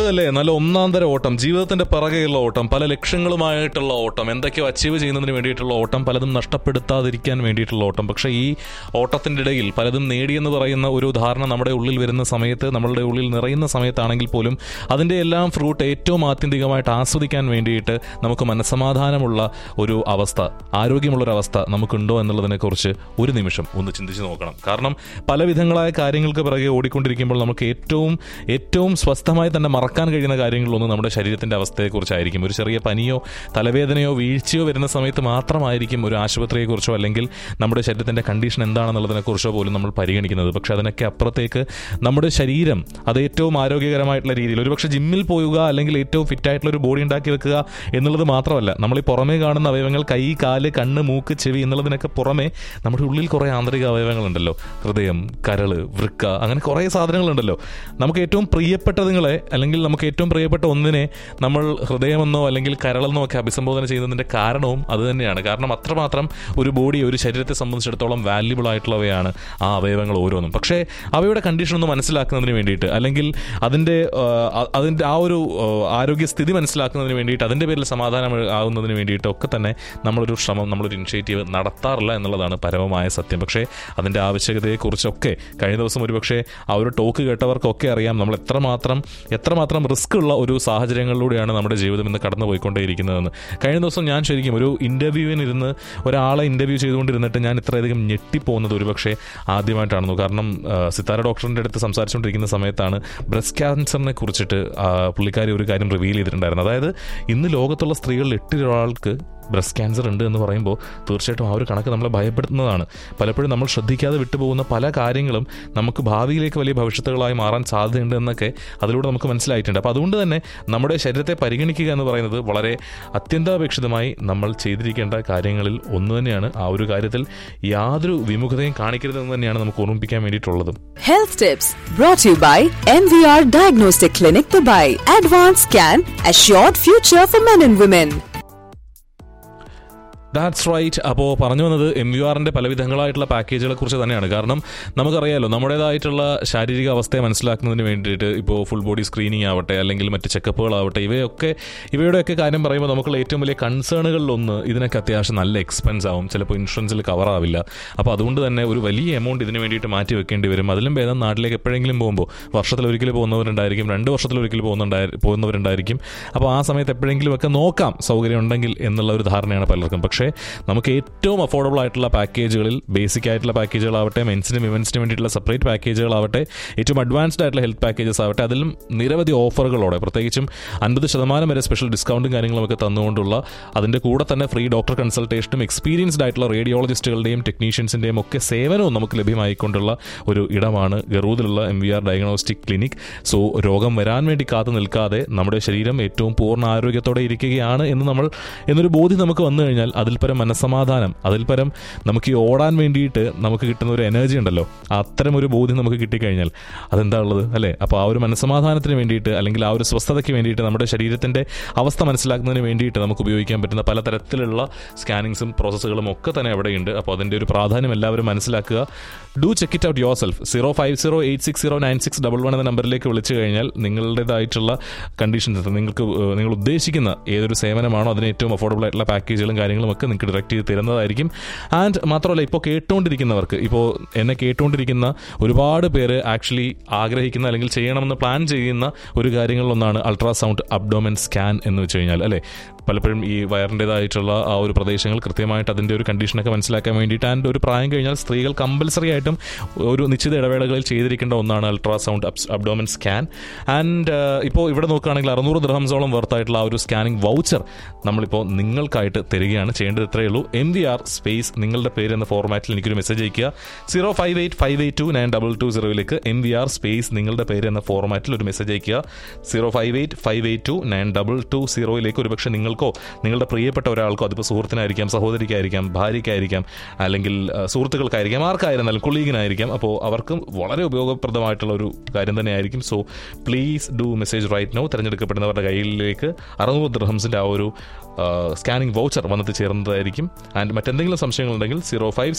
അല്ലേ നല്ല ഒന്നാം തരം ഓട്ടം ജീവിതത്തിന്റെ പിറകെയുള്ള ഓട്ടം പല ലക്ഷ്യങ്ങളുമായിട്ടുള്ള ഓട്ടം എന്തൊക്കെയോ അച്ചീവ് ചെയ്യുന്നതിന് വേണ്ടിയിട്ടുള്ള ഓട്ടം പലതും നഷ്ടപ്പെടുത്താതിരിക്കാൻ വേണ്ടിയിട്ടുള്ള ഓട്ടം പക്ഷേ ഈ ഓട്ടത്തിന്റെ ഇടയിൽ പലതും നേടിയെന്ന് പറയുന്ന ഒരു ധാരണ നമ്മുടെ ഉള്ളിൽ വരുന്ന സമയത്ത് നമ്മളുടെ ഉള്ളിൽ നിറയുന്ന സമയത്താണെങ്കിൽ പോലും അതിന്റെ എല്ലാം ഫ്രൂട്ട് ഏറ്റവും ആത്യന്തികമായിട്ട് ആസ്വദിക്കാൻ വേണ്ടിയിട്ട് നമുക്ക് മനസ്സമാധാനമുള്ള ഒരു അവസ്ഥ ആരോഗ്യമുള്ളൊരു അവസ്ഥ നമുക്കുണ്ടോ എന്നുള്ളതിനെക്കുറിച്ച് ഒരു നിമിഷം ഒന്ന് ചിന്തിച്ച് നോക്കണം കാരണം പല വിധങ്ങളായ കാര്യങ്ങൾക്ക് പിറകെ ഓടിക്കൊണ്ടിരിക്കുമ്പോൾ നമുക്ക് ഏറ്റവും ഏറ്റവും സ്വസ്ഥമായി തന്നെ മറക്കാൻ കഴിയുന്ന കാര്യങ്ങളിലൊന്നും നമ്മുടെ ശരീരത്തിന്റെ അവസ്ഥയെക്കുറിച്ചായിരിക്കും ഒരു ചെറിയ പനിയോ തലവേദനയോ വീഴ്ചയോ വരുന്ന സമയത്ത് മാത്രമായിരിക്കും ഒരു ആശുപത്രിയെക്കുറിച്ചോ അല്ലെങ്കിൽ നമ്മുടെ ശരീരത്തിന്റെ കണ്ടീഷൻ എന്താണെന്നുള്ളതിനെക്കുറിച്ചോ പോലും നമ്മൾ പരിഗണിക്കുന്നത് പക്ഷെ അതിനൊക്കെ അപ്പുറത്തേക്ക് നമ്മുടെ ശരീരം അത് ഏറ്റവും ആരോഗ്യകരമായിട്ടുള്ള രീതിയിൽ ഒരുപക്ഷെ ജിമ്മിൽ പോവുക അല്ലെങ്കിൽ ഏറ്റവും ഫിറ്റ് ആയിട്ടുള്ള ഒരു ബോഡി ഉണ്ടാക്കി വെക്കുക എന്നുള്ളത് മാത്രമല്ല നമ്മൾ ഈ പുറമേ കാണുന്ന അവയവങ്ങൾ കൈ കാല് കണ്ണ് മൂക്ക് ചെവി എന്നുള്ളതിനൊക്കെ പുറമെ നമ്മുടെ ഉള്ളിൽ കുറേ ആന്തരിക അവയവങ്ങളുണ്ടല്ലോ ഹൃദയം കരള് വൃക്ക അങ്ങനെ കുറേ സാധനങ്ങളുണ്ടല്ലോ നമുക്ക് ഏറ്റവും പ്രിയപ്പെട്ടതുങ്ങളെ അല്ലെങ്കിൽ നമുക്ക് ഏറ്റവും പ്രിയപ്പെട്ട ഒന്നിനെ നമ്മൾ ഹൃദയമെന്നോ അല്ലെങ്കിൽ കരളെന്നോ ഒക്കെ അഭിസംബോധന ചെയ്യുന്നതിന്റെ കാരണവും അത് തന്നെയാണ് കാരണം അത്രമാത്രം ഒരു ബോഡി ഒരു ശരീരത്തെ സംബന്ധിച്ചിടത്തോളം വാല്യുബിൾ ആയിട്ടുള്ളവയാണ് ആ അവയവങ്ങൾ ഓരോന്നും പക്ഷേ അവയുടെ കണ്ടീഷൻ ഒന്ന് മനസ്സിലാക്കുന്നതിന് വേണ്ടിയിട്ട് അല്ലെങ്കിൽ അതിൻ്റെ ആ, അതിൻ്റെ ആ ഒരു ആ, ആരോഗ്യസ്ഥിതി മനസ്സിലാക്കുന്നതിന് വേണ്ടിയിട്ട് അതിൻ്റെ പേരിൽ സമാധാനം ആകുന്നതിന് വേണ്ടിയിട്ട് ഒക്കെ തന്നെ നമ്മളൊരു ശ്രമം നമ്മളൊരു ഇനിഷ്യേറ്റീവ് നടത്താറില്ല എന്നുള്ളതാണ് പരമമായ സത്യം പക്ഷേ അതിൻ്റെ ആവശ്യകതയെക്കുറിച്ചൊക്കെ കഴിഞ്ഞ ദിവസം ഒരുപക്ഷെ ആ ഒരു ടോക്ക് കേട്ടവർക്കൊക്കെ അറിയാം നമ്മൾ എത്രമാത്രം എത്രമാത്രം റിസ്ക് ഉള്ള ഒരു സാഹചര്യങ്ങളിലൂടെയാണ് നമ്മുടെ ജീവിതം ഇന്ന് കടന്നു പോയിക്കൊണ്ടേയിരിക്കുന്നതെന്ന് കഴിഞ്ഞ ദിവസം ഞാൻ ശരിക്കും ഒരു ഇന്റർവ്യൂവിന് ഇരുന്ന് ഒരാളെ ഇന്റർവ്യൂ ചെയ്തുകൊണ്ടിരുന്നിട്ട് ഞാൻ ഇത്രയധികം ഞെട്ടിപ്പോകുന്നത് ഒരുപക്ഷെ ആദ്യമായിട്ടാണെന്നു കാരണം ആ, സിത്താര ഡോക്ടറിന്റെ അടുത്ത് സംസാരിച്ചുകൊണ്ടിരിക്കുന്ന സമയത്താണ് ബ്രസ്റ്റ് ക്യാൻസറിനെ കുറിച്ചിട്ട് ആ, പുള്ളിക്കാരി ഒരു കാര്യം റിവീൽ ചെയ്തിട്ടുണ്ടായിരുന്നു അതായത് ഇന്ന് ലോകത്തുള്ള സ്ത്രീകളിൽ എട്ടിലൊരാൾക്ക് ബ്രസ്റ്റ് ക്യാൻസർ ഉണ്ട് എന്ന് പറയുമ്പോൾ തീർച്ചയായിട്ടും ആ ഒരു കണക്ക് നമ്മളെ ഭയപ്പെടുത്തുന്നതാണ് പലപ്പോഴും നമ്മൾ ശ്രദ്ധിക്കാതെ വിട്ടുപോകുന്ന പല കാര്യങ്ങളും നമുക്ക് ഭാവിയിലേക്ക് വലിയ ഭവിഷ്യത്തുകളായി മാറാൻ സാധ്യതയുണ്ട് എന്നൊക്കെ അതിലൂടെ നമുക്ക് മനസ്സിലായിട്ടുണ്ട് അപ്പോൾ അതുകൊണ്ട് തന്നെ നമ്മുടെ ശരീരത്തെ പരിഗണിക്കുക എന്ന് പറയുന്നത് വളരെ അത്യന്താപേക്ഷിതമായി നമ്മൾ ചെയ്തിരിക്കേണ്ട കാര്യങ്ങളിൽ ഒന്ന് തന്നെയാണ് ആ ഒരു കാര്യത്തിൽ യാതൊരു വിമുഖതയും കാണിക്കരുതെന്ന് തന്നെയാണ് നമുക്ക് ഓർമ്മിപ്പിക്കാൻ വേണ്ടിയിട്ടുള്ളതും Health tips brought to you by MVR Diagnostic Clinic Dubai. Advanced Scan, Assured Future for Men and Women. That's right അപ്പോൾ പറഞ്ഞു വന്നത് എം യു ആറിൻ്റെ പലവിധങ്ങളായിട്ടുള്ള പാക്കേജുകളെ കുറിച്ച് തന്നെയാണ് കാരണം നമുക്കറിയാലോ നമ്മുടേതായിട്ടുള്ള ശാരീരിക അവസ്ഥയെ മനസ്സിലാക്കുന്നതിന് വേണ്ടിയിട്ട് ഇപ്പോൾ ഫുൾ ബോഡി സ്ക്രീനിങ് ആവട്ടെ അല്ലെങ്കിൽ മറ്റ് ചെക്കപ്പുകളാവട്ടെ ഇവയൊക്കെ ഇവയുടെയൊക്കെ കാര്യം പറയുമ്പോൾ നമുക്കുള്ള ഏറ്റവും വലിയ കൺസേണുകളിലൊന്ന് ഇതിനൊക്കെ അത്യാവശ്യം നല്ല എക്സ്പെൻസ് ആവും ചിലപ്പോൾ ഇൻഷുറൻസിൽ കവർ ആവില്ല അപ്പോൾ അതുകൊണ്ട് തന്നെ ഒരു വലിയ എമൗണ്ട് ഇതിന് വേണ്ടിയിട്ട് മാറ്റി വെക്കേണ്ടി വരും അതിലും ഭേദം നാട്ടിലേക്ക് എപ്പോഴെങ്കിലും പോകുമ്പോൾ വർഷത്തിൽ ഒരിക്കൽ പോകുന്നവരുണ്ടായിരിക്കും രണ്ട് വർഷത്തിൽ ഒരിക്കൽ പോകുന്നുണ്ടായി പോകുന്നവരുണ്ടായിരിക്കും അപ്പോൾ ആ സമയത്ത് എപ്പോഴെങ്കിലും ഒക്കെ നോക്കാം സൗകര്യം ഉണ്ടെങ്കിൽ എന്നുള്ള ഒരു ധാരണയാണ് പലർക്കും പക്ഷേ നമുക്ക് ഏറ്റവും അഫോർഡബിൾ ആയിട്ടുള്ള പാക്കേജുകളിൽ ബേസിക് ആയിട്ടുള്ള പാക്കേജുകളാവട്ടെ മെൻസിനും വിമൻസിനും വേണ്ടിയിട്ടുള്ള സെപ്പറേറ്റ് പാക്കേജുകളാവട്ടെ ഏറ്റവും അഡ്വാൻസ്ഡ് ആയിട്ടുള്ള ഹെൽത്ത് പാക്കേജസ് ആവട്ടെ അതിലും നിരവധി ഓഫറുകളോടെ പ്രത്യേകിച്ചും അൻപത് ശതമാനം വരെ സ്പെഷ്യൽ ഡിസ്കൗണ്ടും കാര്യങ്ങളൊക്കെ തന്നുകൊണ്ടുള്ള അതിൻ്റെ കൂടെ തന്നെ ഫ്രീ ഡോക്ടർ കൺസൾട്ടേഷനും എക്സ്പീരിയൻസ്ഡ് ആയിട്ടുള്ള റേഡിയോളജിസ്റ്റുകളുടെയും ടെക്നീഷ്യൻസിൻ്റെയും ഒക്കെ സേവനവും നമുക്ക് ലഭ്യമായിക്കൊണ്ടുള്ള ഒരു ഇടമാണ് ഗറൂദിലുള്ള M V R diagnostic clinic so രോഗം വരാൻ വേണ്ടി കാത്തു നിൽക്കാതെ നമ്മുടെ ശരീരം ഏറ്റവും പൂർണ്ണ ആരോഗ്യത്തോടെ ഇരിക്കുകയാണ് എന്ന് നമ്മൾ എന്നൊരു ബോധ്യം നമുക്ക് വന്നു കഴിഞ്ഞാൽ അതിൽ പരം മനസ്സമാധാനം അതിൽ പരം നമുക്ക് ഈ ഓടാൻ വേണ്ടിയിട്ട് നമുക്ക് കിട്ടുന്ന ഒരു എനർജി ഉണ്ടല്ലോ അത്തരം ഒരു ബോധ്യം നമുക്ക് കിട്ടിക്കഴിഞ്ഞാൽ അതെന്താ ഉള്ളത് അല്ലേ അപ്പോൾ ആ ഒരു മനസ്സമാധാനത്തിന് വേണ്ടിയിട്ട് അല്ലെങ്കിൽ ആ ഒരു സ്വസ്ഥതയ്ക്ക് വേണ്ടിയിട്ട് നമ്മുടെ ശരീരത്തിൻ്റെ അവസ്ഥ മനസ്സിലാക്കുന്നതിന് വേണ്ടിയിട്ട് നമുക്ക് ഉപയോഗിക്കാൻ പറ്റുന്ന പലതരത്തിലുള്ള സ്കാനിങ്സും പ്രോസസ്സുകളും ഒക്കെ തന്നെ അവിടെയുണ്ട് അപ്പോൾ അതിൻ്റെ ഒരു പ്രാധാന്യം എല്ലാവരും മനസ്സിലാക്കുക do check it out yourself zero five zero eight six zero nine six double one എന്ന നമ്പറിലേക്ക് വിളിച്ചു കഴിഞ്ഞാൽ നിങ്ങളുടേതായിട്ടുള്ള കണ്ടീഷൻസ് നിങ്ങൾക്ക് ഏഹ്, നിങ്ങൾ ഉദ്ദേശിക്കുന്ന ഏതൊരു സേവനമാണോ അതിന് ഏറ്റവും അഫോർഡബിൾ ആയിട്ടുള്ള പാക്കേജുകളും കാര്യങ്ങളും ഒക്കെ നിങ്ങൾക്ക് ഡയറക്റ്റ് ചെയ്ത് തരുന്നതായിരിക്കും ആൻഡ് മാത്രമല്ല ഇപ്പോൾ കേട്ടുകൊണ്ടിരിക്കുന്നവർക്ക് ഇപ്പോൾ എന്നെ കേട്ടുകൊണ്ടിരിക്കുന്ന ഒരുപാട് പേര് ആക്ച്വലി ആഗ്രഹിക്കുന്ന അല്ലെങ്കിൽ ചെയ്യണമെന്ന് പ്ലാൻ ചെയ്യുന്ന ഒരു കാര്യങ്ങളിലൊന്നാണ് അൾട്രാസൗണ്ട് അബ്ഡോമൻ സ്കാൻ എന്ന് വെച്ച് കഴിഞ്ഞാൽ അല്ലേ പലപ്പോഴും ഈ വയറിൻ്റെതായിട്ടുള്ള ആ ഒരു പ്രദേശങ്ങൾ കൃത്യമായിട്ട് അതിൻ്റെ ഒരു കണ്ടീഷനൊക്കെ മനസ്സിലാക്കാൻ വേണ്ടിയിട്ട് ആൻഡ് ഒരു പ്രായം കഴിഞ്ഞാൽ സ്ത്രീകൾ കമ്പൽസറി ആയിട്ടും ഒരു നിശ്ചിത ഇടവേളകളിൽ ചെയ്തിരിക്കേണ്ട ഒന്നാണ് അൾട്രാസൗണ്ട് അബ്ഡോമൻ സ്കാൻ ആൻഡ് ഇപ്പോൾ ഇവിടെ നോക്കുകയാണെങ്കിൽ അറുന്നൂറ് ദ്രഹംസോളം വർത്തായിട്ടുള്ള ആ ഒരു സ്കാനിങ് വൗച്ചർ നമ്മളിപ്പോൾ നിങ്ങൾക്കായിട്ട് തരികയാണ് ചെയ്യേണ്ടത് ഇത്രയേ ഉള്ളൂ എം വി ആർ സ്പേസ് നിങ്ങളുടെ പേര് എന്ന ഫോർമാറ്റിൽ എനിക്കൊരു മെസ്സേജ് അയക്കുക zero five eight five eight two nine double two സീറോയിലേക്ക് എം വി ആർ സ്പേസ് നിങ്ങളുടെ പേര് എന്ന ഫോർമാറ്റിൽ ഒരു മെസ്സേജ് അയക്കുക zero five eight five eight two nine double two സീറോയിലേക്ക് ഒരുപക്ഷെ നിങ്ങൾക്കോ നിങ്ങളുടെ പ്രിയപ്പെട്ട ഒരാൾക്കോ അതിപ്പോൾ സുഹൃത്തിനായിരിക്കാം സഹോദരിക്കായിരിക്കാം ഭാര്യയ്ക്കായിരിക്കാം അല്ലെങ്കിൽ ആ, സുഹൃത്തുക്കൾക്കായിരിക്കാം ആർക്കായിരുന്നാലും കൊളീഗിനായിരിക്കാം അപ്പോൾ അവർക്കും വളരെ ഉപയോഗപ്രദമായിട്ടുള്ള ഒരു കാര്യം തന്നെയായിരിക്കും so please do message right now തിരഞ്ഞെടുക്കപ്പെടുന്നവരുടെ കയ്യിലേക്ക് അറുന്നൂറ് ദർഹംസിൻ്റെ ആ ഒരു സ്കാനിങ് വൗച്ചർ വന്നെത്തി ചേർന്നതായിരിക്കും ആൻഡ് മറ്റെന്തെങ്കിലും സംശയങ്ങളുണ്ടെങ്കിൽ സീറോ ഫൈവ്